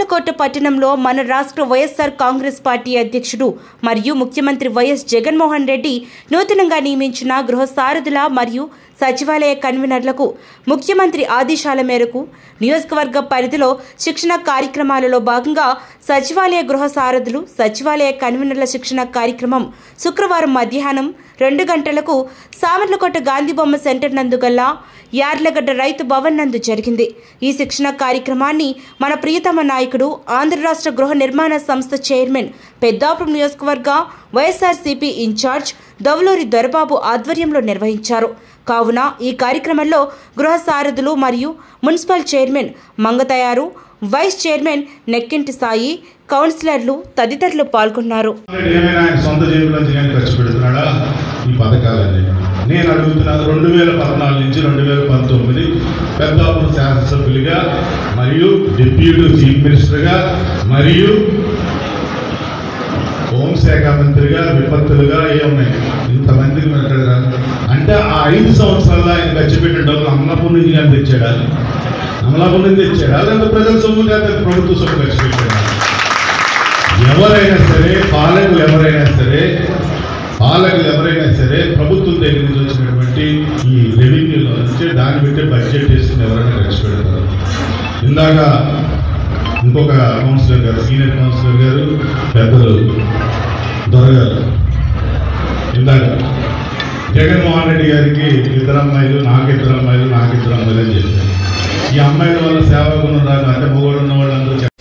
సామర్లకోట పట్టణంలో మన రాష్ట్ర వైఎస్ఆర్ కాంగ్రెస్ పార్టీ అధ్యక్షుడు మరియు ముఖ్యమంత్రి వైఎస్ జగన్మోహన్ రెడ్డి నూతనంగా నియమించిన గృహ సారథుల మరియు సచివాలయ కన్వీనర్లకు ముఖ్యమంత్రి ఆదేశాల మేరకు నియోజకవర్గ పరిధిలో శిక్షణ కార్యక్రమాలలో భాగంగా సచివాలయ గృహ సారథులు సచివాలయ కన్వీనర్ల శిక్షణ కార్యక్రమం శుక్రవారం మధ్యాహ్నం రెండు గంటలకు సామర్లకోట గాంధీబొమ్మ సెంటర్ నందు గల యార్లగడ్డ రైతు భవన్ నందు జరిగింది ఈ శిక్షణ కార్యక్రమాన్ని మన ప్రియతమ నాయకుడు ఆంధ్ర రాష్ట్ర గృహ నిర్మాణ సంస్థ చైర్మన్ పెద్దాపురం నియోజకవర్గ వైఎస్ఆర్సీపీ ఇన్ఛార్జ్ దవలూరి దొరబాబు ఆధ్వర్యంలో నిర్వహించారు కావున ఈ కార్యక్రమంలో గృహ సారథులు మరియు municipal chairman Mangatayaru vice chairman Nekkinti Sai కౌన్సిలర్లు తదితరులు పాల్గొన్నారు ఏమైనా ఆయన సొంత జేబులోంచి నేను ఖర్చు పెడుతున్నాడా ఈ పథకాలన్నీ నేను అడుగుతున్నాను రెండు వేల పద్నాలుగు నుంచి రెండు వేల పంతొమ్మిది పెద్దాపురం శాసనసభ్యులుగా మరియు డిప్యూటీ చీఫ్ మినిస్టర్గా మరియు హోంశాఖ మంత్రిగా విపత్తులుగా ఏమున్నాయి ఇంతమందికి మాట్లాడరా అంటే ఆ ఐదు సంవత్సరాల్లో ఆయన ఖర్చు పెట్టిన డబ్బులు అమలాపూర్ నుంచి కానీ తెచ్చాడా అమలాపూర్ నుంచి తెచ్చాడా లేకపోతే ప్రజల సొమ్ము లేదా ప్రభుత్వ సొమ్ము ఖర్చు పెట్టాడా ఎవరైనా సరే పాలకులు ఎవరైనా సరే పాలకులు ఎవరైనా సరే ప్రభుత్వం దగ్గర నుంచి వచ్చినటువంటి ఈ రెవెన్యూలో నుంచి దాన్ని బట్టి బడ్జెట్ వేసుకుని ఎవరైనా ఖర్చు పెడతారు ఇందాక ఇంకొక కౌన్సిలర్ గారు సీనియర్ కౌన్సిలర్ గారు పెద్దలు దొరగారు ఇందాక జగన్మోహన్ రెడ్డి గారికి ఇద్దరు అమ్మాయిలు నాకు ఇద్దరు అమ్మాయిలు నాకు ఇద్దరు అమ్మాయిలు అని చెప్పారు ఈ అమ్మాయిల వల్ల సేవా గుణం రాదు అంటే మొగోడు ఉన్న వాళ్ళందరూ